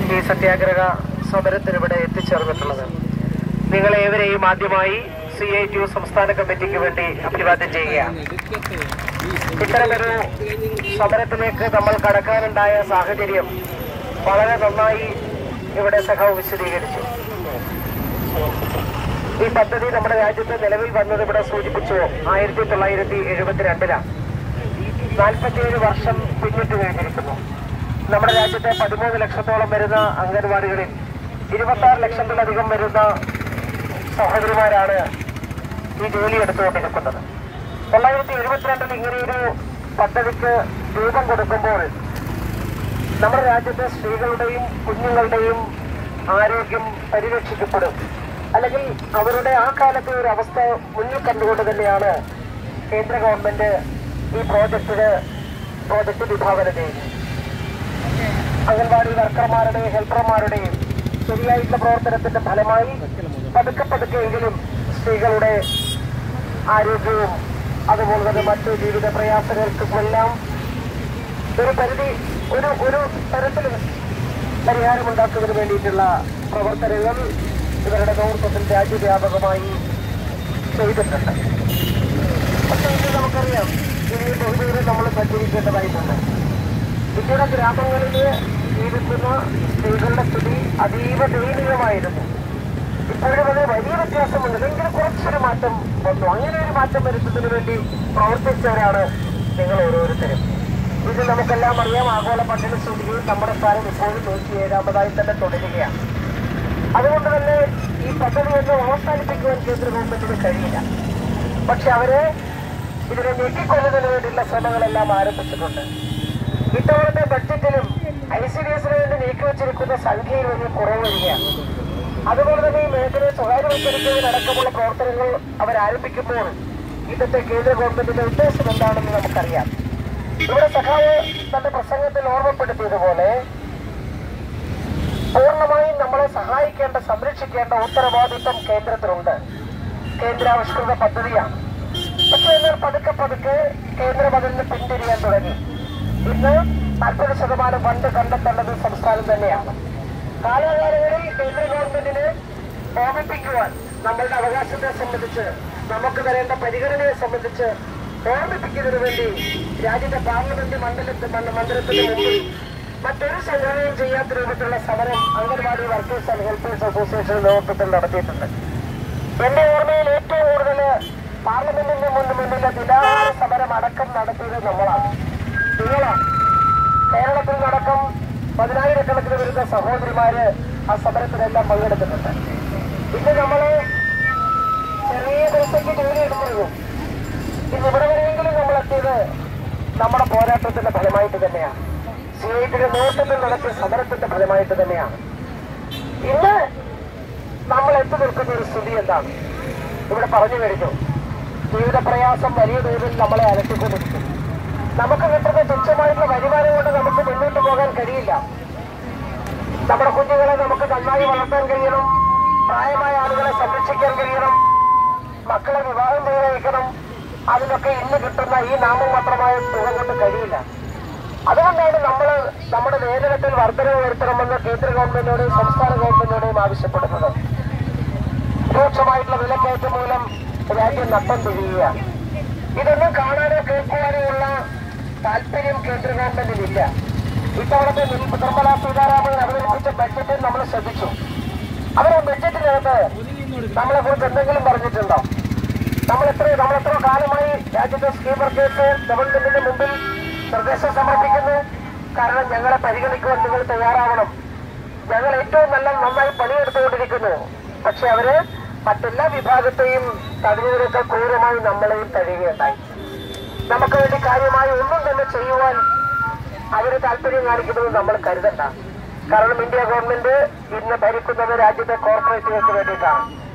ഈ സത്യാഗ്രഹ സമരത്തിനിവിടെ എത്തിച്ചേർന്നിട്ടുള്ളത് നിങ്ങളേവരെയും ആദ്യമായി C I T U സംസ്ഥാന കമ്മിറ്റിക്ക് വേണ്ടി അഭിവാദ്യം ചെയ്യുകയാണ് ഇത്തരമൊരു സമരത്തിലേക്ക് നമ്മൾ കടക്കാനുണ്ടായ സാഹചര്യം വളരെ നന്നായി ഇവിടെ സഖാവ് വിശദീകരിച്ചു ഈ പദ്ധതി നമ്മുടെ രാജ്യത്ത് നിലവിൽ വന്നത് ഇവിടെ സൂചിപ്പിച്ചു ആയിരത്തി തൊള്ളായിരത്തി എഴുപത്തിരണ്ടിലാണ് നാൽപ്പത്തിയേഴ് വർഷം പിന്നിട്ട് കഴിഞ്ഞിരിക്കുന്നു നമ്മുടെ രാജ്യത്തെ പതിമൂന്ന് ലക്ഷത്തോളം വരുന്ന അംഗൻവാടികളിൽ ഇരുപത്തി ആറ് ലക്ഷത്തിലധികം വരുന്ന സഹോദരിമാരാണ് ഈ ജോലി എടുത്തുകൊണ്ടിരിക്കുന്നത് തൊള്ളായിരത്തി എഴുപത്തിരണ്ടിൽ ഇങ്ങനെയൊരു പദ്ധതിക്ക് രൂപം കൊടുക്കുമ്പോൾ നമ്മുടെ രാജ്യത്തെ സ്ത്രീകളുടെയും കുഞ്ഞുങ്ങളുടെയും ആരോഗ്യം പരിരക്ഷിക്കപ്പെടും അല്ലെങ്കിൽ അവരുടെ ആ കാലത്തെ ഒരു അവസ്ഥ മുന്നിൽ കണ്ടുകൊണ്ട് തന്നെയാണ് കേന്ദ്ര ഗവൺമെന്റ് ഈ പ്രോജക്റ്റിന് പ്രോജക്റ്റ് വിഭാവന ചെയ്യുന്നത് അംഗൻവാടി വർക്കർമാരുടെയും ഹെൽപ്പർമാരുടെയും ശരിയായിട്ടുള്ള പ്രവർത്തനത്തിന്റെ ഫലമായി പതുക്കെ പതുക്കെയെങ്കിലും സ്ത്രീകളുടെ ആരോഗ്യവും അതുപോലെ തന്നെ മറ്റു ജീവിത പ്രയാസങ്ങൾക്കുമെല്ലാം ഒരു പരിധി ഒരു ഒരു തരത്തിലും പരിഹാരമുണ്ടാക്കുന്നതിന് വേണ്ടിയിട്ടുള്ള പ്രവർത്തനങ്ങൾ ഇവരുടെ നേതൃത്വത്തിൽ രാജ്യവ്യാപകമായി ചെയ്തിട്ടുണ്ട് പക്ഷേ ഇത് നമുക്കറിയാം ഇനി ബഹുദൂരം നമ്മൾ സഞ്ചരിക്കേണ്ടതായിട്ടുണ്ട് ഇന്ത്യയുടെ ഗ്രാമങ്ങളിൽ ജീവിക്കുന്ന സ്ത്രീകളുടെ സ്ഥിതി അതീവ ദയനീയമായിരുന്നു ഇപ്പോഴും അത് വലിയ വ്യത്യാസമുണ്ട് എങ്കിലും കുറച്ചൊരു മാറ്റം വന്നു അങ്ങനെ ഒരു മാറ്റം വരുത്തുന്നതിന് വേണ്ടി പ്രവർത്തിച്ചവരാണ് നിങ്ങൾ ഓരോരുത്തരും ഇത് നമുക്കെല്ലാം അറിയാം ആഗോള പഠന സൂചികയിൽ നമ്മുടെ സ്ഥാനം ഇപ്പോഴും നൂറ്റി ഏഴാമതായി തന്നെ തുടരുകയാണ് അതുകൊണ്ട് തന്നെ ഈ പദ്ധതിയൊന്നും അവസാനിപ്പിക്കുവാൻ കേന്ദ്ര ഗവൺമെന്റിന് കഴിയില്ല പക്ഷെ അവര് ഇതിനെ ഞെക്കിക്കൊല്ലുന്നതിന് വേണ്ടിയുള്ള ശ്രമങ്ങളെല്ലാം ആരംഭിച്ചിട്ടുണ്ട് ഇത്തവണത്തെ ബഡ്ജറ്റിലും ഐ സി ഡി എസിന് വേണ്ടി നീക്കിവച്ചിരിക്കുന്ന സംഖ്യയിൽ വലിയ കുറവ് വരികയാണ് അതുപോലെ തന്നെ ഈ മേഖലയെ സ്വകാര്യവൽക്കരിക്കുന്നതിനടക്കമുള്ള പ്രവർത്തനങ്ങൾ അവർ ആരംഭിക്കുമ്പോൾ ഇന്നത്തെ കേന്ദ്ര ഗവൺമെന്റിന്റെ ഉദ്ദേശം എന്താണെന്ന് നമുക്കറിയാം ഇവിടെ സഖാവ് തന്റെ പ്രസംഗത്തിൽ ഓർമ്മപ്പെടുത്തിയതുപോലെ പൂർണ്ണമായും നമ്മളെ സഹായിക്കേണ്ട സംരക്ഷിക്കേണ്ട ഉത്തരവാദിത്വം കേന്ദ്രത്തിലുണ്ട് കേന്ദ്രാവിഷ്കൃത പദ്ധതിയാണ് പക്ഷെ എന്നാൽ പതുക്കെ പതുക്കെ കേന്ദ്രം അതിൽ നിന്ന് പിന്തിരിയാൻ തുടങ്ങി ഇന്ന് നാൽപ്പത് ശതമാനം ഫണ്ട് കണ്ടെത്തേണ്ടത് സംസ്ഥാനം തന്നെയാണ് കാലാകാലങ്ങളിൽ കേന്ദ്ര ഗവൺമെന്റിന് ഓർമ്മിപ്പിക്കുവാൻ നമ്മളുടെ അവകാശത്തെ സംബന്ധിച്ച് നമുക്ക് തരേണ്ട പരിഗണനയെ സംബന്ധിച്ച് ഓർമ്മിപ്പിക്കുന്നതിന് വേണ്ടി രാജ്യത്തെ പാർലമെന്റ് മണ്ഡലത്തിൽ മണ്ഡലത്തിന് മുമ്പിൽ മറ്റൊരു സംഘടനയും ചെയ്യാത്ത രൂപത്തിലുള്ള സമരം anganwadi workers and helpers association നേതൃത്വത്തിൽ നടത്തിയിട്ടുണ്ട് എന്റെ ഓർമ്മയിൽ ഏറ്റവും കൂടുതൽ പാർലമെന്റിന്റെ മുന്നിൽ മുന്നിലെ നിരാഹാര സമരം അടക്കം നടത്തിയത് നമ്മളാണ് നിങ്ങളാണ് കേരളത്തിൽ നടക്കം പതിനായിരക്കണക്കിന് വരുന്ന സഹോദരിമാര് ആ സമരത്തിലെല്ലാം പങ്കെടുക്കുന്നുണ്ട് ഇന്ന് നമ്മള് ചെറിയ ദിവസത്തേക്ക് ജോലി എടുത്തിരുന്നു ഇന്ന് ഇവിടെ വരെയെങ്കിലും നമ്മൾ എത്തിയത് നമ്മുടെ പോരാട്ടത്തിന്റെ ഫലമായിട്ട് തന്നെയാണ് സി ഐ ടിയുടെ നേതൃത്വത്തിൽ നടത്തിയ സമരത്തിന്റെ ഫലമായിട്ട് തന്നെയാണ് ഇന്ന് നമ്മൾ എത്തി നിൽക്കുന്ന ഒരു സ്ഥിതി എന്താണ് ഇവിടെ പറഞ്ഞു കഴിഞ്ഞു ജീവിത പ്രയാസം വലിയ തോതിൽ നമ്മളെ അലട്ടിക്കൊണ്ടിരിക്കും നമുക്ക് കിട്ടുന്ന തുച്ഛമായിട്ടുള്ള വരുമാനം കൊണ്ട് നമുക്ക് മുന്നോട്ട് പോകാൻ കഴിയില്ല നമ്മുടെ കുഞ്ഞുങ്ങളെ നമുക്ക് നന്നായി വളർത്താൻ കഴിയണം പ്രായമായ ആളുകളെ സംരക്ഷിക്കാൻ കഴിയണം മക്കളെ വിവാഹം ചെയ്തയക്കണം അതിനൊക്കെ ഇന്ന് കിട്ടുന്ന ഈ നാമമാത്രമായ തുക കൊണ്ട് കഴിയില്ല അതുകൊണ്ടാണ് നമ്മൾ നമ്മുടെ വേതനത്തിൽ വർധനവ് വരുത്തണമെന്ന് കേന്ദ്ര ഗവൺമെന്റിനോടും സംസ്ഥാന ഗവൺമെന്റിനോടും ആവശ്യപ്പെടുന്നത് രൂക്ഷമായിട്ടുള്ള വിലക്കയറ്റം മൂലം രാജ്യം നട്ടം തിരിയുകയാണ് ഇതൊന്നും കാണാനോ കേൾക്കുവാനോ ഉള്ള താല്പര്യം കേന്ദ്ര ഗവൺമെന്റിനില്ല ഇത്തവണത്തെ നിർ- നിർമ്മലാ സീതാരാമൻ അവതരിപ്പിച്ച ബഡ്ജറ്റ് നമ്മൾ ശ്രദ്ധിച്ചു അവർ ആ ബഡ്ജറ്റിനകത്ത് നമ്മളെ കുറിച്ച് എന്തെങ്കിലും പറഞ്ഞിട്ടുണ്ടോ നമ്മൾ എത്ര നമ്മൾ എത്ര കാലമായി രാജ്യത്തെ സ്കീമർ കേസ് ഗവൺമെന്റിന്റെ മുമ്പിൽ നിർദ്ദേശം സമർപ്പിക്കുന്നു കാരണം ഞങ്ങളെ പരിഗണിക്കുവാൻ നിങ്ങൾ തയ്യാറാവണം ഞങ്ങൾ ഏറ്റവും നല്ല നന്നായി പണിയെടുത്തുകൊണ്ടിരിക്കുന്നു പക്ഷെ അവര് മറ്റെല്ലാ വിഭാഗത്തെയും തടഞ്ഞതിനേക്കാൾ ക്രൂരമായി നമ്മളെയും തഴിയുകയുണ്ടായി നമുക്ക് വേണ്ടി കാര്യമായി ഒന്നും തന്നെ ചെയ്യുവാൻ അവര് താല്പര്യം കാണിക്കുന്നത് നമ്മൾ കരുതണ്ട കാരണം ഇന്ത്യ ഗവൺമെന്റ് ഇന്ന് ഭരിക്കുന്നത് രാജ്യത്തെ കോർപ്പറേറ്റുകൾക്ക് വേണ്ടിയിട്ടാണ്